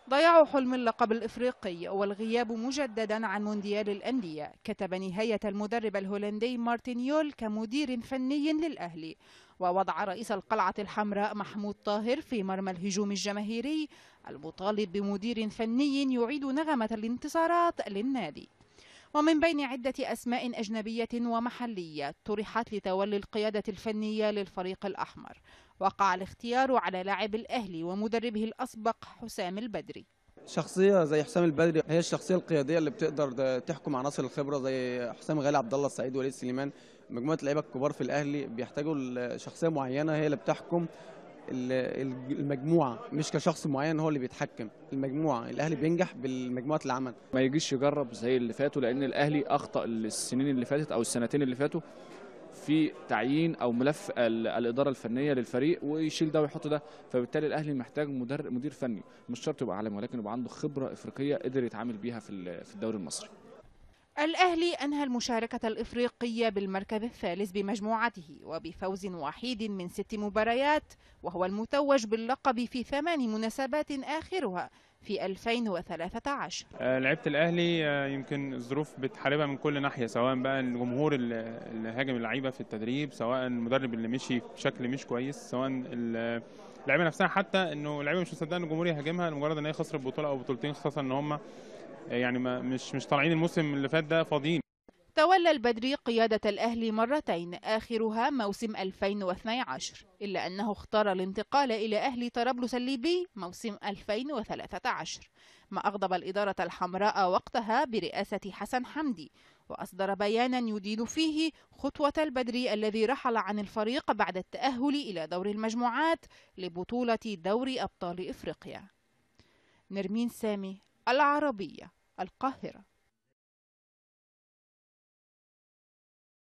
ضياع حلم اللقب الإفريقي والغياب مجددا عن مونديال الأندية كتب نهاية المدرب الهولندي مارتن يول كمدير فني للأهلي ووضع رئيس القلعة الحمراء محمود طاهر في مرمى الهجوم الجماهيري المطالب بمدير فني يعيد نغمة الانتصارات للنادي ومن بين عدة أسماء أجنبية ومحلية طرحت لتولي القيادة الفنية للفريق الأحمر وقع الاختيار على لاعب الأهلي ومدربه الأسبق حسام البدري شخصية زي حسام البدري هي الشخصية القيادية اللي بتقدر تحكم عناصر الخبرة زي حسام غالي عبد الله السعيد وليد سليمان مجموعة لعيبة الكبار في الأهلي بيحتاجوا شخصية معينة هي اللي بتحكم المجموعه مش كشخص معين هو اللي بيتحكم المجموعه الاهلي بينجح بالمجموعه العمل ما يجيش يجرب زي اللي فاتوا لان الاهلي اخطا السنين اللي فاتت او السنتين اللي فاتوا في تعيين او ملف الاداره الفنيه للفريق ويشيل ده ويحط ده فبالتالي الاهلي محتاج مدير مدير فني مش شرط يبقى عالمي ولكن يبقى عنده خبره افريقيه قدر يتعامل بيها في في الدوري المصري الأهلي أنهى المشاركة الإفريقية بالمركز الثالث بمجموعته وبفوز وحيد من ست مباريات وهو المتوج باللقب في ثمان مناسبات آخرها في 2013 لعيبه الاهلي يمكن الظروف بتحاربها من كل ناحيه سواء بقى الجمهور اللي هاجم اللعيبه في التدريب سواء المدرب اللي مشي بشكل مش كويس سواء اللعيبه نفسها حتى انه اللعيبه مش مصدقه ان الجمهور يهاجمها لمجرد ان هي خسرت بطوله او بطولتين خاصه ان هم يعني ما مش مش طالعين الموسم اللي فات ده فاضيين تولى البدري قيادة الأهلي مرتين آخرها موسم 2012 إلا أنه اختار الانتقال إلى أهلي طرابلس الليبي موسم 2013 ما أغضب الإدارة الحمراء وقتها برئاسة حسن حمدي وأصدر بيانا يدين فيه خطوة البدري الذي رحل عن الفريق بعد التأهل إلى دور المجموعات لبطولة دوري أبطال إفريقيا نرمين سامي العربية القاهرة